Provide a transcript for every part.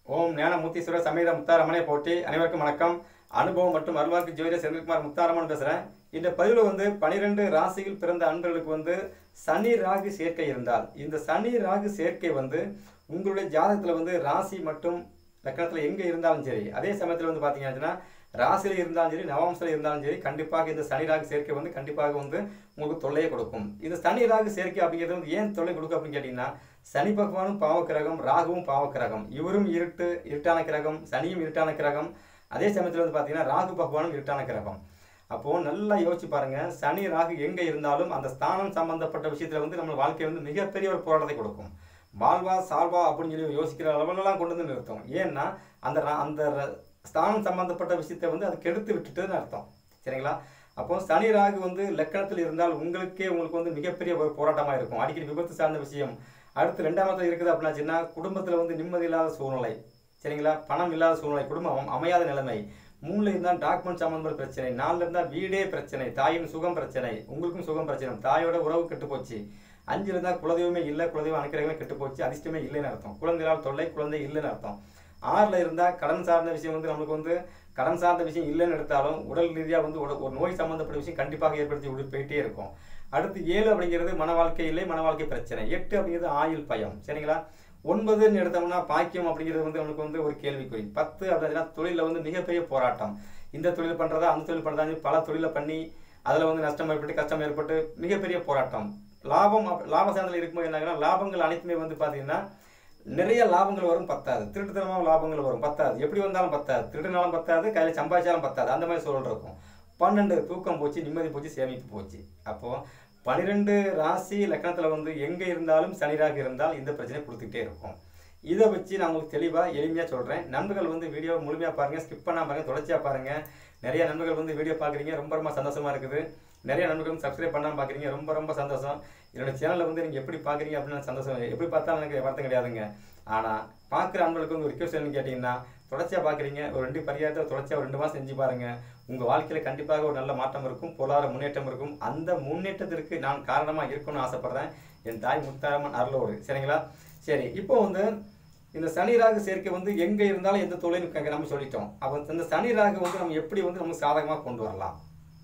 ஓம் ஞான முத்தீஸ்வரர் சமேத முத்தாரமனை போட்டி அனைவருக்கும் வணக்கம் அனுபவம் மற்றும் அருள்வாக்கு ஜோதிட செந்தில்குமார் முத்தாரமன் பேசுகிறேன் இந்த பதிவில் வந்து பனிரெண்டு ராசியில் பிறந்த அன்பர்களுக்கு வந்து சனி ராகு சேர்க்கை இருந்தால் இந்த சனி ராகு சேர்க்கை வந்து உங்களுடைய ஜாதகத்தில் வந்து ராசி மற்றும் லக்கணத்தில் எங்கே இருந்தாலும் சரி அதே சமயத்தில் வந்து பார்த்தீங்கன்னா ராசியில் இருந்தாலும் சரி நவம்சில் இருந்தாலும் சரி கண்டிப்பாக இந்த சனி ராகு சேர்க்கை வந்து கண்டிப்பாக வந்து உங்களுக்கு தொல்லையை கொடுக்கும் இந்த சனி ராகு சேர்க்கை அப்படிங்கிறது வந்து ஏன் தொல்லை கொடுக்கும் அப்படின்னு கேட்டிங்கன்னா சனி பகவானும் பாவக்கிரகம் ராகுவும் பாவக்கிரகம் இவரும் இருட்டு இருட்டான கிரகம் சனியும் இருட்டான கிரகம் அதே சமயத்தில் வந்து பார்த்தீங்கன்னா ராகு பகவானும் இருட்டான கிரகம் அப்போது நல்லா யோசிச்சு பாருங்க சனி ராகு எங்கே இருந்தாலும் அந்த ஸ்தானம் சம்பந்தப்பட்ட விஷயத்தில் வந்து நம்ம வாழ்க்கை வந்து மிகப்பெரிய ஒரு போராட்டத்தை கொடுக்கும் வாழ்வா சால்வா அப்படின்னு சொல்லி யோசிக்கிற அளவுலலாம் கொண்டு வந்து நிறுத்தும் ஏன்னா அந்த ரா- அந்த ர- ஸ்தானம் சம்பந்தப்பட்ட விஷயத்தை வந்து அது கெடுத்து விட்டுட்டுன்னு அர்த்தம் சரிங்களா அப்போ சனி ராகு வந்து லக்கணத்தில் இருந்தால் உங்களுக்கே உங்களுக்கு வந்து மிகப்பெரிய ஒரு போராட்டமாக இருக்கும் அடிக்கடி விபத்து சார்ந்த விஷயம் அடுத்து ரெண்டாம் இடத்துல இருக்குது அப்படின்னாச்சுன்னா குடும்பத்தில் வந்து நிம்மதி இல்லாத சூழ்நிலை சரிங்களா பணம் இல்லாத சூழ்நிலை குடும்பம் அம- அமையாத நிலைமை மூணுல இருந்தால் டாக்குமெண்ட் சம்மந்தப்பட்ட பிரச்சனை நாலுல இருந்தால் வீடே பிரச்சனை தாயின் சுகம் பிரச்சனை உங்களுக்கும் சுகம் பிரச்சனை தாயோட உறவு கெட்டு போச்சு அஞ்சுல இருந்தால் குலதெய்வமே இல்லை குலதெய்வம் அனுக்கிரகமே கெட்டு போச்சு அதிர்ஷ்டமே இல்லைன்னு அர்த்தம் குழந்தைகளால் தொல்லை குழந்தை இல்லைன்னு அர்த்தம் ஆறில் இருந்தால் கடன் சார்ந்த விஷயம் வந்து நம்மளுக்கு வந்து கடன் சார்ந்த விஷயம் இல்லைன்னு எடுத்தாலும் உடல் ரீதியாக வந்து உட- ஒரு நோய் சம்மந்தப்பட்ட விஷயம் கண்டிப்பாக ஏற்படுத்தி விட்டு போயிட்டே இருக்கும் அடுத்து ஏழு அப்படிங்கிறது மன வாழ்க்கை இல்லை மன வாழ்க்கை பிரச்சனை எட்டு அப்படிங்கிறது ஆயுள் பயம் சரிங்களா ஒன்பதுன்னு எடுத்தோம்னா பாக்கியம் அப்படிங்கிறது வந்து நம்மளுக்கு வந்து ஒரு கேள்விக்குறி பத்து அப்படின்னா தொழிலில் வந்து மிகப்பெரிய போராட்டம் இந்த தொழில் பண்ணுறதா அந்த தொழில் பண்ணுறதா பல தொழிலை பண்ணி அதில் வந்து நஷ்டம் ஏற்பட்டு கஷ்டம் ஏற்பட்டு மிகப்பெரிய போராட்டம் லாபம் அப்- லாப சார்ந்தில் இருக்கும்போது என்னாங்கன்னா லாபங்கள் அனைத்துமே வந்து பார்த்தீங்கன்னா நிறைய லாபங்கள் வரும் பத்தாது திருட்டுத்தனமாக லாபங்கள் வரும் பத்தாது எப்படி வந்தாலும் பத்தாது திருடுனாலும் பத்தாது கையில் சம்பாதிச்சாலும் பத்தாது அந்த மாதிரி சூழல் இருக்கும் பன்னெண்டு தூக்கம் போச்சு நிம்மதி போச்சு சேமிப்பு போச்சு அப்போது பன்னிரெண்டு ராசி லக்கணத்தில் வந்து எங்கே இருந்தாலும் சனிராக இருந்தால் இந்த பிரச்சனை கொடுத்துக்கிட்டே இருக்கும் இதை வச்சு நான் உங்களுக்கு தெளிவாக எளிமையாக சொல்கிறேன் நண்பர்கள் வந்து வீடியோ முழுமையாக பாருங்கள் ஸ்கிப் பண்ணாம பாருங்கள் தொடர்ச்சியாக பாருங்கள் நிறைய நண்பர்கள் வந்து வீடியோ பார்க்குறீங்க ரொம்ப ரொம்ப சந்தோஷமாக இருக்குது நிறைய நண்பர்கள் வந்து சப்ஸ்கிரைப் பண்ணாமல் பார்க்குறீங்க ரொம்ப ரொம்ப சந்தோஷம் என்னோட சேனலை வந்து நீங்கள் எப்படி பார்க்குறீங்க அப்படின்னு சந்தோஷம் எப்படி பார்த்தாலும் எனக்கு வருத்தம் கிடையாதுங்க ஆனால் பார்க்குற அன்பர்களுக்கு வந்து ஒரு ரிக்வஸ்ட் என்னன்னு கேட்டிங்கன்னா தொடர்ச்சியாக பார்க்குறீங்க ஒரு ரெண்டு பரிகாரத்தை தொடர்ச்சியாக ஒரு ரெண்டு மாதம் செஞ்சு பாருங்கள் உங்கள் வாழ்க்கையில் கண்டிப்பாக ஒரு நல்ல மாற்றம் இருக்கும் பொருளாதார முன்னேற்றம் இருக்கும் அந்த முன்னேற்றத்திற்கு நான் காரணமாக இருக்கணும்னு ஆசைப்பட்றேன் என் தாய் முத்தாரம்மன் அருளோடு சரிங்களா சரி இப்போ வந்து இந்த சனி ராகு சேர்க்கை வந்து எங்கே இருந்தாலும் எந்த தொழிலும் நம்ம சொல்லிட்டோம் அப்போ இந்த சனி ராகு வந்து நம்ம எப்படி வந்து நமக்கு சாதகமாக கொண்டு வரலாம்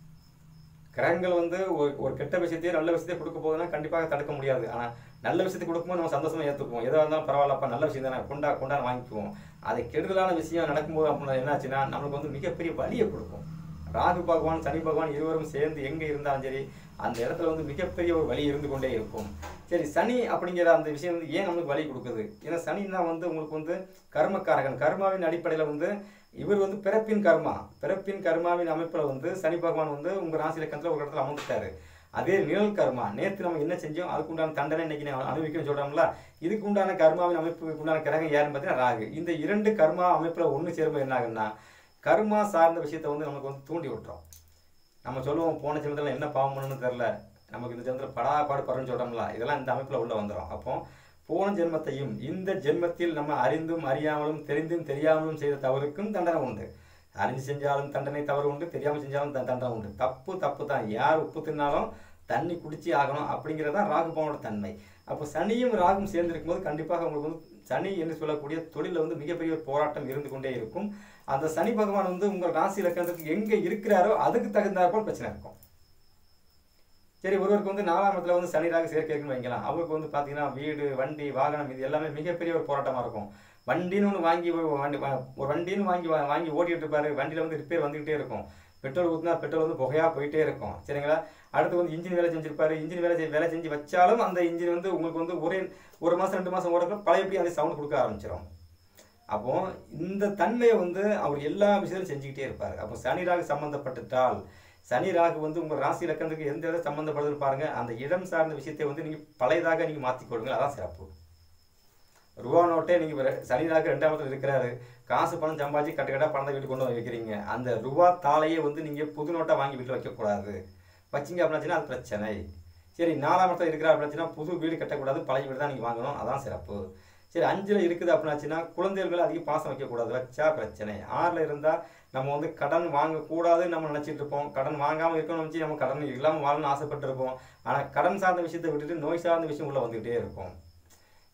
கிரகங்கள் வந்து ஒரு ஒரு கெட்ட விஷயத்தையும் நல்ல விஷயத்தையும் கொடுக்க போகுதுன்னா கண்டிப்பாக தடுக்க முடியாது ஆனால் நல்ல விஷயத்தை கொடுக்கும்போது நம்ம சந்தோஷமா ஏற்றுக்குவோம் எதாக இருந்தாலும் பரவாயில்லப்பா நல்ல விஷயம் தானே கொண்டா கொண்டா வாங்கிக்குவோம் அது கெடுதலான விஷயம் நடக்கும்போது அப்படின்னா என்னாச்சுன்னா நம்மளுக்கு வந்து மிகப்பெரிய வலியை கொடுக்கும் ராகு பகவான் சனி பகவான் இருவரும் சேர்ந்து எங்கே இருந்தாலும் சரி அந்த இடத்துல வந்து மிகப்பெரிய ஒரு வலி இருந்து கொண்டே இருக்கும் சரி சனி அப்படிங்கிற அந்த விஷயம் வந்து ஏன் நம்மளுக்கு வலி கொடுக்குது ஏன்னா சனின்னா வந்து உங்களுக்கு வந்து கர்மக்காரகன் கர்மாவின் அடிப்படையில் வந்து இவர் வந்து பிறப்பின் கர்மா பிறப்பின் கர்மாவின் அமைப்பில் வந்து சனி பகவான் வந்து உங்கள் ராசி இலக்கணத்தில் ஒரு இடத்துல அமர்ந்துட்டாரு அதே நிழல் கர்மா நேற்று நம்ம என்ன செஞ்சோம் அதுக்கு உண்டான தண்டனை இன்னைக்கு நான் அனுபவிக்கணும்னு சொல்கிறோம்ல இதுக்கு உண்டான கர்மாவின் அமைப்புக்கு உண்டான கிரகம் யாருன்னு பார்த்தீங்கன்னா ராகு இந்த இரண்டு கர்மா அமைப்பில் ஒன்று சேரும்போது என்ன ஆகுன்னா கர்மா சார்ந்த விஷயத்தை வந்து நமக்கு வந்து தூண்டி விட்டுரும் நம்ம சொல்லுவோம் போன ஜென்மத்தில் என்ன பாவம் பண்ணணும்னு தெரில நமக்கு இந்த ஜென்மத்தில் படா பாடு படுன்னு சொல்கிறோம்ல இதெல்லாம் இந்த அமைப்பில் உள்ள வந்துடும் அப்போ போன ஜென்மத்தையும் இந்த ஜென்மத்தில் நம்ம அறிந்தும் அறியாமலும் தெரிந்தும் தெரியாமலும் செய்த தவறுக்கும் தண்டனை உண்டு அறிஞ்சு செஞ்சாலும் தண்டனை தவறு உண்டு தெரியாமல் செஞ்சாலும் த- தண்டனை உண்டு தப்பு தப்பு தான் யார் உப்பு தின்னாலும் தண்ணி குடிச்சு ஆகணும் அப்படிங்கிறது தான் ராகு பவனோட தன்மை அப்போ சனியும் ராகும் சேர்ந்திருக்கும் போது கண்டிப்பாக உங்களுக்கு வந்து சனி என்று சொல்லக்கூடிய தொழிலில் வந்து மிகப்பெரிய ஒரு போராட்டம் இருந்து கொண்டே இருக்கும் அந்த சனி பகவான் வந்து உங்கள் ராசி இலக்கணத்துக்கு எங்கே இருக்கிறாரோ அதுக்கு தகுந்தாற்போல் பிரச்சனை இருக்கும் சரி ஒருவருக்கு வந்து நாலாம் இடத்துல வந்து சனி ராகு சேர்க்கை இருக்குன்னு வைக்கலாம் அவருக்கு வந்து பார்த்தீங்கன்னா வீடு வண்டி வாகனம் இது எல்லாமே மிகப்பெரிய ஒரு போராட்டமாக இருக்கும் வண்டின்னு ஒன்று வாங்கி ஒரு வண்டி வா- ஒரு வண்டின்னு வாங்கி வா- வாங்கி ஓட்டிட்டு இருப்பாரு வண்டியில் வந்து ரிப்பேர் வந்துகிட்டே இருக்கும் பெட்ரோல் ஊற்றினா பெட்ரோல் வந்து புகையாக போயிட்டே இருக்கும் சரிங்களா அடுத்து வந்து இன்ஜின் வேலை செஞ்சிருப்பாரு இன்ஜின் வேலை செய் வேலை செஞ்சு வச்சாலும் அந்த இன்ஜின் வந்து உங்களுக்கு வந்து ஒரே ஒரு மாதம் ரெண்டு மாதம் ஓடுறப்ப பழையபடி அந்த சவுண்ட் கொடுக்க ஆரம்பிச்சிடும் அப்போ இந்த தன்மையை வந்து அவர் எல்லா விஷயத்திலும் செஞ்சுக்கிட்டே இருப்பார் அப்போ சனி ராகு சம்பந்தப்பட்டுட்டால் சனி ராகு வந்து உங்கள் ராசி இலக்கணத்துக்கு எந்த இடம் சம்பந்தப்படுதுன்னு பாருங்க அந்த இடம் சார்ந்த விஷயத்தை வந்து நீங்கள் பழையதாக நீங்கள் மாற்றிக்கொள்ளுங்க அதான் சிறப்பு ரூபா நோட்டே நீங்கள் சனி ராகு ரெண்டாம் இடத்துல இருக்கிறாரு காசு பணம் சம்பாதிச்சு கட்டு கட்டா பணத்தை வீட்டுக்கு கொண்டு வந்து வைக்கிறீங்க அந்த ரூபா தாளையே வந்து நீங்கள் புது நோட்டை வாங்கி வீட்டில் வைக்கக்கூடாது வச்சிங்க அப்படின்னாச்சுன்னா அது பிரச்சனை சரி நாலாம் இடத்துல இருக்கிறா அப்படின்னாச்சுன்னா புது வீடு கட்டக்கூடாது பழைய வீடு தான் நீங்கள் வாங்கணும் அதான் சிறப்பு சரி அஞ்சில் இருக்குது அப்படின்னாச்சுன்னா குழந்தைகள் மேல அதிக பாசம் வைக்கக்கூடாது வச்சா பிரச்சனை ஆறில் இருந்தால் நம்ம வந்து கடன் வாங்கக்கூடாதுன்னு நம்ம நினச்சிட்டு இருப்போம் கடன் வாங்காமல் இருக்கணும்னு நினச்சி நம்ம கடன் இல்லாமல் வாழணும்னு ஆசைப்பட்டு இருப்போம் ஆனால் கடன் சார்ந்த விஷயத்தை விட்டுட்டு நோய் சார்ந்த விஷயம் உள்ளே வந்துக்கிட்டே இருக்கும்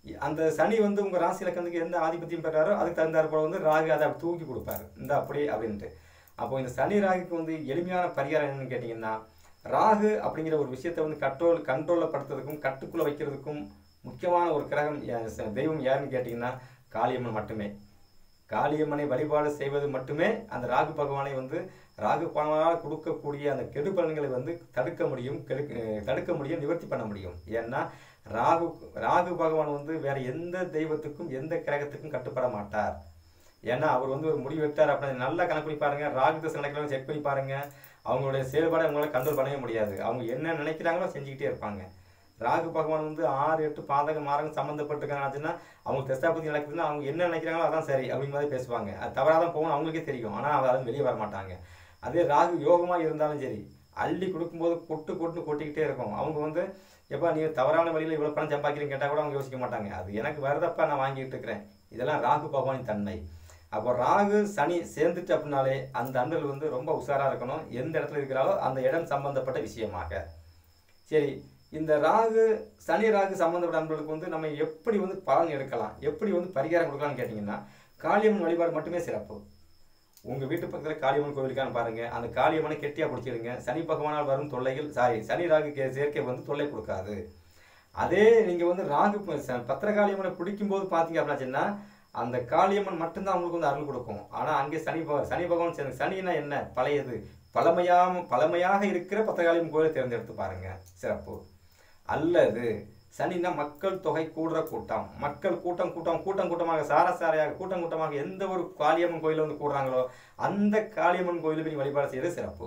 அந்த சனி வந்து உங்கள் ராசி இலக்கணத்துக்கு எந்த ஆதிபத்தியம் பெறாரோ அதுக்கு தகுந்தாற் போல வந்து ராகு அதை தூக்கி கொடுப்பாரு இந்த அப்படி அப்படின்ட்டு அப்போ இந்த சனி ராகுக்கு வந்து எளிமையான பரிகாரம் என்னன்னு கேட்டிங்கன்னா ராகு அப்படிங்கிற ஒரு விஷயத்தை வந்து கண்ட்ரோல் கண்ட்ரோலில் படுத்துறதுக்கும் கட்டுக்குள்ளே வைக்கிறதுக்கும் முக்கியமான ஒரு கிரகம் யா- ச- தெய்வம் யாருன்னு கேட்டிங்கன்னா காளியம்மன் மட்டுமே காளியம்மனை வழிபாடு செய்வது மட்டுமே அந்த ராகு பகவானை வந்து ராகு பகவானால் கொடுக்கக்கூடிய அந்த கெடு பலன்களை வந்து தடுக்க முடியும் கெடுக்க தடுக்க முடியும் நிவர்த்தி பண்ண முடியும் ஏன்னா ராகு ராகு பகவான் வந்து வேற எந்த தெய்வத்துக்கும் எந்த கிரகத்துக்கும் கட்டுப்பட மாட்டார் ஏன்னா அவர் வந்து ஒரு முடிவு எடுத்தார் அப்படின்னு நல்லா கணக்கு பண்ணி பாருங்க ராகு தசை நடக்கிறவங்க செக் பண்ணி பாருங்க அவங்களுடைய செயல்பாடை அவங்களால கண்ட்ரோல் பண்ணவே முடியாது அவங்க என்ன நினைக்கிறாங்களோ செஞ்சுக்கிட்டே இருப்பாங்க ராகு பகவான் வந்து ஆறு எட்டு பாதகம் மாரகம் சம்மந்தப்பட்டிருக்காங்கன்னா அவங்க தெஸ்தாபதி நடக்குதுன்னா அவங்க என்ன நினைக்கிறாங்களோ அதான் சரி அப்படிங்கிற மாதிரி பேசுவாங்க அது தவறாக தான் போகணும் அவங்களுக்கே தெரியும் ஆனால் அவங்க அதுவும் வெளியே வர மாட்டாங்க அதே ராகு யோகமாக இருந்தாலும் சரி அள்ளி கொடுக்கும்போது கொட்டு கொட்டு கொட்டிக்கிட்டே இருக்கும் அவங்க வந்து எப்பா நீ தவறான வழியில் இவ்வளோ பணம் சம்பாதிக்கிறீங்க கேட்டால் கூட அவங்க யோசிக்க மாட்டாங்க அது எனக்கு வருதப்பா நான் வாங்கிட்டு இருக்கிறேன் இதெல்லாம் ராகு பகவானின் தன்மை அப்போ ராகு சனி சேர்ந்துட்டு அப்படின்னாலே அந்த அன்பர்கள் வந்து ரொம்ப உஷாராக இருக்கணும் எந்த இடத்துல இருக்கிறாலோ அந்த இடம் சம்பந்தப்பட்ட விஷயமாக சரி இந்த ராகு சனி ராகு சம்பந்தப்பட்ட அன்பர்களுக்கு வந்து நம்ம எப்படி வந்து பலன் எடுக்கலாம் எப்படி வந்து பரிகாரம் கொடுக்கலாம்னு கேட்டிங்கன்னா காளியம்மன் வழிபாடு மட்டுமே சிறப்பு உங்கள் வீட்டு பக்கத்தில் காளியம்மன் கோவிலுக்கான பாருங்க அந்த காளியம்மனை கெட்டியாக பிடிச்சிடுங்க சனி பகவானால் வரும் தொல்லைகள் சாரி சனி ராகு கே- சேர்க்கை வந்து தொல்லை கொடுக்காது அதே நீங்கள் வந்து ராகு ப- ச- பத்திரகாளியம்மனை பிடிக்கும்போது பார்த்தீங்க அப்படின்னா அந்த காளியம்மன் மட்டும்தான் உங்களுக்கு வந்து அருள் கொடுக்கும் ஆனால் அங்கே சனி பக- சனி பகவான் சேர்ந்து சனினா என்ன பழையது பழமையாம பழமையாக இருக்கிற பத்திரகாளியம்மன் கோயிலை தேர்ந்தெடுத்து பாருங்க சிறப்பு அல்லது சனினா மக்கள் தொகை கூடுற கூட்டம் மக்கள் கூட்டம் கூட்டம் கூட்டம் கூட்டமாக சாரசாரையாக கூட்டம் கூட்டமாக எந்த ஒரு காளியம்மன் கோயில வந்து கூடுறாங்களோ அந்த காளியம்மன் கோயிலுக்கு நீங்க வழிபாடு செய்யறது சிறப்பு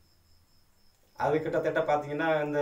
அது கிட்டத்தட்ட பார்த்தீங்கன்னா இந்த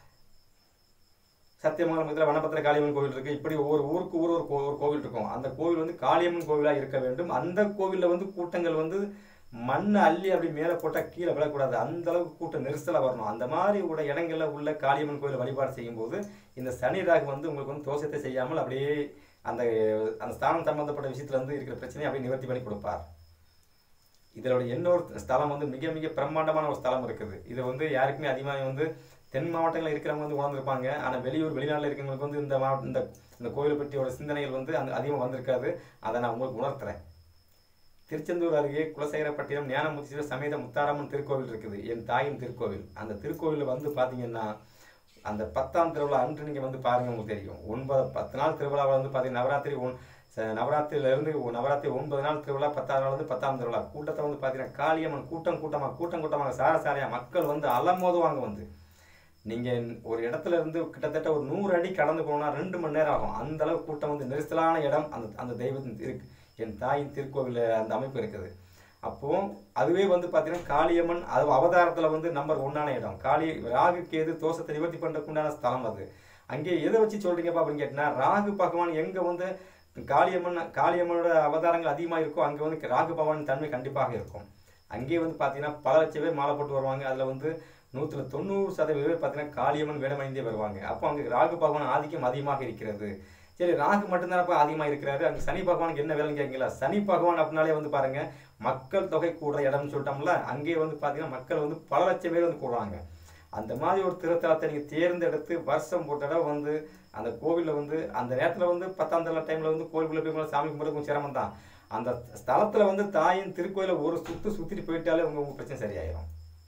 சத்தியமங்கலத்தில் வனபத்திர காளியம்மன் கோவில் இருக்கு இப்படி ஒவ்வொரு ஊருக்கு ஊர் ஒரு கோ- ஒரு கோவில் இருக்கும் அந்த கோவில் வந்து காளியம்மன் கோவிலா இருக்க வேண்டும் அந்த கோவில்ல வந்து கூட்டங்கள் வந்து மண்ணை அள்ளி அப்படி மேலே போட்டால் கீழே விழக்கூடாது அந்த அளவுக்கு கூட்டம் நெரிசலாக வரணும் அந்த மாதிரி உள்ள இடங்கள்ல உள்ள காளியம்மன் கோயில் வழிபாடு செய்யும்போது இந்த சனி ராகு வந்து உங்களுக்கு வந்து தோஷத்தை செய்யாமல் அப்படியே அந்த அந்த ஸ்தானம் சம்பந்தப்பட்ட விஷயத்துல வந்து இருக்கிற பிரச்சனையை அப்படியே நிவர்த்தி பண்ணி கொடுப்பார் இதோட இன்னொரு ஸ்தலம் வந்து மிக மிக பிரம்மாண்டமான ஒரு ஸ்தலம் இருக்குது இது வந்து யாருக்குமே அதிகமாக வந்து தென் மாவட்டங்களில் இருக்கிறவங்க வந்து உணர்ந்திருப்பாங்க ஆனால் வெளியூர் வெளிநாட்டில் இருக்கிறவங்களுக்கு வந்து இந்த மாவட்ட இந்த இந்த கோயிலை பற்றியோட சிந்தனைகள் வந்து அந்த அதிகமாக வந்திருக்காது அதை நான் உங்களுக்கு உணர்த்துறேன் திருச்செந்தூர் அருகே குலசேகரப்பட்டினம் ஞானமுத்தீஸ்வரர் சமேத முத்தாரம்மன் திருக்கோவில் இருக்குது என் தாயின் திருக்கோவில் அந்த திருக்கோவிலில் வந்து பார்த்தீங்கன்னா அந்த பத்தாம் திருவிழா அன்று நீங்கள் வந்து பாருங்க உங்களுக்கு தெரியும் ஒன்பது பத்து நாள் திருவிழாவில் வந்து பார்த்தீங்கன்னா நவராத்திரி ஒன் ச- நவராத்திரியிலிருந்து ஒ- நவராத்திரி ஒன்பது நாள் திருவிழா பத்தாம் நாள் வந்து பத்தாம் திருவிழா கூட்டத்தை வந்து பார்த்தீங்கன்னா காளியம்மன் கூட்டம் கூட்டமாக கூட்டம் கூட்டமாக சார சாரையாக மக்கள் வந்து அலமோதுவாங்க வந்து நீங்கள் ஒரு இடத்துல இருந்து கிட்டத்தட்ட ஒரு நூறு அடி கடந்து போனா ரெண்டு மணி நேரம் ஆகும் அந்த அளவுக்கு கூட்டம் வந்து நெரிசலான இடம் அந்த அந்த தெய்வத்தின் இருக்கு என் தாயின் திருக்கோவில் அந்த அமைப்பு இருக்குது அப்போ அதுவே வந்து பார்த்தீங்கன்னா காளியம்மன் அது அவதாரத்தில் வந்து நம்பர் ஒன்னான இடம் காளி ராகு கேது தோஷத்தை நிவர்த்தி பண்ணுறதுக்கு உண்டான ஸ்தலம் அது அங்கே எதை வச்சு சொல்றீங்கப்பா அப்படின்னு கேட்டினா ராகு பகவான் எங்கே வந்து காளியம்மன் காளியம்மனோட அவதாரங்கள் அதிகமாக இருக்கோ அங்கே வந்து ராகு பகவான் தன்மை கண்டிப்பாக இருக்கும் அங்கேயே வந்து பார்த்தீங்கன்னா பல லட்சம் பேர் மாலை போட்டு வருவாங்க அதில் வந்து நூற்றுல தொண்ணூறு சதவீத பேர் பார்த்தீங்கன்னா காளியம்மன் வேடமணிந்தே வருவாங்க அப்போ அங்கே ராகு பகவான் ஆதிக்கம் அதிகமாக இருக்கிறது சரி ராகு மட்டும்தானப்பா அதிகமாக இருக்கிறாரு அங்கே சனி பகவானுக்கு என்ன வேலைன்னு கேட்கல சனி பகவான் அப்படின்னாலே வந்து பாருங்க மக்கள் தொகை கூடுற இடம்னு சொல்லிட்டோம்ல அங்கேயே வந்து பார்த்தீங்கன்னா மக்கள் வந்து பல லட்சம் பேர் வந்து கூடுறாங்க அந்த மாதிரி ஒரு திருத்தலத்தை நீங்கள் தேர்ந்தெடுத்து வருஷம் ஒரு தடவை வந்து அந்த கோவிலில் வந்து அந்த நேரத்தில் வந்து பத்தாம் தலை டைமில் வந்து கோவிலுக்குள்ள போய் உங்களை சாமி கும்பிட கொஞ்சம் சிரமம் தான் அந்த ஸ்தலத்தில் வந்து தாயின் திருக்கோயிலை ஒரு சுற்று சுற்றிட்டு போயிட்டாலே உங்க உங்க பிரச்சனை சரியாயிரும்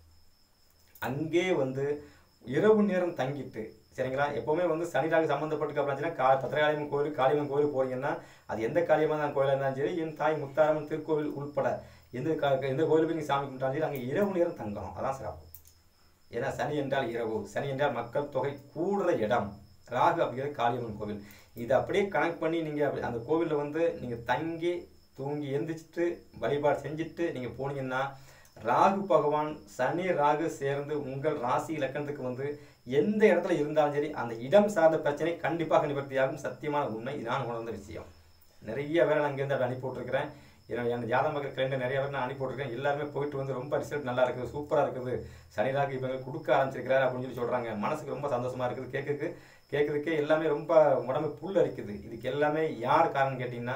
அங்கே வந்து இரவு நேரம் தங்கிட்டு சரிங்களா எப்பவுமே வந்து சனிராக சம்மந்தப்பட்டு அப்படின்னா கா பத்திரகாளியம்மன் கோயில் காளியம்மன் கோயில் போறீங்கன்னா அது எந்த காளியம்மன் கோயிலாக இருந்தாலும் சரி என் தாய் முத்தாரம்மன் திருக்கோவில் உட்பட எந்த கா- எந்த கோயிலுக்கு நீங்கள் சாமி கும்பிட்டாலும் சரி அங்கே இரவு நேரம் தங்கணும் அதான் சிறப்பு ஏன்னா சனி என்றால் இரவு சனி என்றால் மக்கள் தொகை கூடுற இடம் ராகு அப்படிங்கிறது காளியம்மன் கோவில் இதை அப்படியே கனெக்ட் பண்ணி நீங்கள் அந்த கோவிலில் வந்து நீங்கள் தங்கி தூங்கி எந்திரிச்சிட்டு வழிபாடு செஞ்சுட்டு நீங்கள் போனீங்கன்னா ராகு பகவான் சனி ராகு சேர்ந்து உங்கள் ராசி இலக்கணத்துக்கு வந்து எந்த இடத்துல இருந்தாலும் சரி அந்த இடம் சார்ந்த பிரச்சனை கண்டிப்பாக நிவர்த்தியாகும் சத்தியமான உண்மை இது நான் உணர்ந்த விஷயம் நிறைய பேரை நான் இங்கேருந்து அப்படி அனுப்பி விட்ருக்கிறேன் என்னோட என் ஜாதக மக்கள் கிளைண்ட் நிறைய பேர் நான் அனுப்பி விட்ருக்கேன் எல்லாருமே போயிட்டு வந்து ரொம்ப ரிசல்ட் நல்லா இருக்குது சூப்பராக இருக்குது சனிராக இவங்க கொடுக்க ஆரம்பிச்சிருக்கிறாரு அப்படின்னு சொல்லி சொல்கிறாங்க மனசுக்கு ரொம்ப சந்தோஷமா இருக்குது கேட்குறதுக்கு கேட்குறதுக்கே எல்லாமே ரொம்ப உடம்பு புல் அரிக்குது இதுக்கு எல்லாமே யார் காரணம் கேட்டிங்கன்னா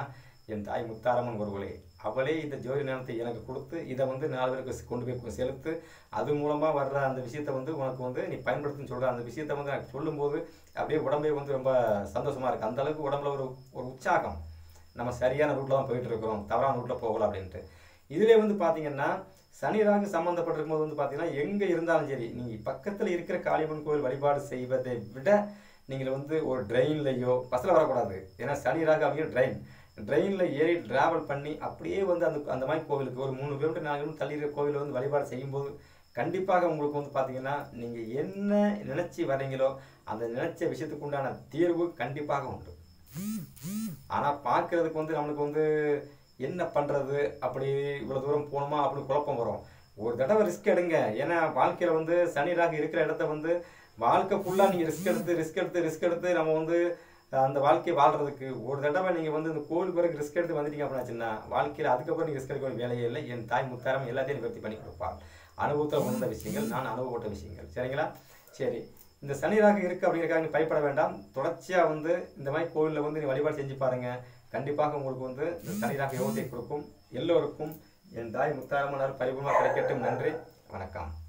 என் தாய் முத்தாரம்மன் ஒருவளே அவளே இந்த ஜோதி ஞானத்தை எனக்கு கொடுத்து இதை வந்து நாலு பேருக்கு கொண்டு போய் செலுத்து அது மூலமாக வர்ற அந்த விஷயத்தை வந்து உனக்கு வந்து நீ பயன்படுத்துன்னு சொல்கிற அந்த விஷயத்தை வந்து எனக்கு சொல்லும்போது அப்படியே உடம்பே வந்து ரொம்ப சந்தோஷமாக இருக்குது அந்த அளவுக்கு உடம்புல ஒரு ஒரு உற்சாகம் நம்ம சரியான ரூட்டில் தான் போயிட்டு இருக்கிறோம் தவறான ரூட்டில் போகலாம் அப்படின்ட்டு இதிலே வந்து பார்த்தீங்கன்னா சனி ராகு சம்மந்தப்பட்டிருக்கும் போது வந்து பார்த்தீங்கன்னா எங்கே இருந்தாலும் சரி நீங்கள் பக்கத்தில் இருக்கிற காளியம்மன் கோவில் வழிபாடு செய்வதை விட நீங்கள் வந்து ஒரு ட்ரெயின்லையோ பஸ்ஸில் வரக்கூடாது ஏன்னா சனி ராகு அப்படிங்கிற ட்ரெயின் ட்ரெயினில் ஏறி ட்ராவல் பண்ணி அப்படியே வந்து அந்த அந்த மாதிரி கோவிலுக்கு ஒரு மூணு கிலோமீட்டர் நாலு கிலோமீட்டர் தள்ளி இருக்கிற கோவிலை வந்து வழிபாடு செய்யும்போது கண்டிப்பாக உங்களுக்கு வந்து பார்த்தீங்கன்னா நீங்கள் என்ன நினச்சி வரீங்களோ அந்த நினச்ச விஷயத்துக்கு உண்டான தீர்வு கண்டிப்பாக உண்டு ஆனால் பார்க்கறதுக்கு வந்து நம்மளுக்கு வந்து என்ன பண்ணுறது அப்படி இவ்வளோ தூரம் போகணுமா அப்படின்னு குழப்பம் வரும் ஒரு தடவை ரிஸ்க் எடுங்க ஏன்னா வாழ்க்கையில் வந்து சனி ராகு இருக்கிற இடத்த வந்து வாழ்க்கை ஃபுல்லாக நீங்கள் ரிஸ்க் எடுத்து ரிஸ்க் எடுத்து ரிஸ்க் எடுத்து நம்ம வந்து அந்த வாழ்க்கையை வாழ்றதுக்கு ஒரு தடவை நீங்கள் வந்து இந்த கோவிலுக்கு பிறகு ரிஸ்க் எடுத்து வந்துட்டீங்க அப்படின்னாச்சுன்னா வாழ்க்கையில் அதுக்கப்புறம் நீங்கள் ரிஸ்க் எடுக்க வேண்டிய வேலையே இல்லை என் தாய் முத்தாரம் எல்லாத்தையும் நிவர்த்தி பண்ணி கொடுப்பாள் அனுபவத்தில் உணர்ந்த விஷயங்கள் நான் அனுபவப்பட்ட விஷயங்கள் சரிங்களா சரி இந்த சனி ராகு இருக்கு அப்படிங்கிறக்காக நீ பயப்பட வேண்டாம் தொடர்ச்சியாக வந்து இந்த மாதிரி கோவிலில் வந்து நீ வழிபாடு செஞ்சு பாருங்க கண்டிப்பாக உங்களுக்கு வந்து இந்த சனி ராகு யோகத்தை கொடுக்கும் எல்லோருக்கும் என் தாய் முத்தாரமனார் பரிபூர்ணமாக கிடைக்கட்டும் நன்றி வணக்கம்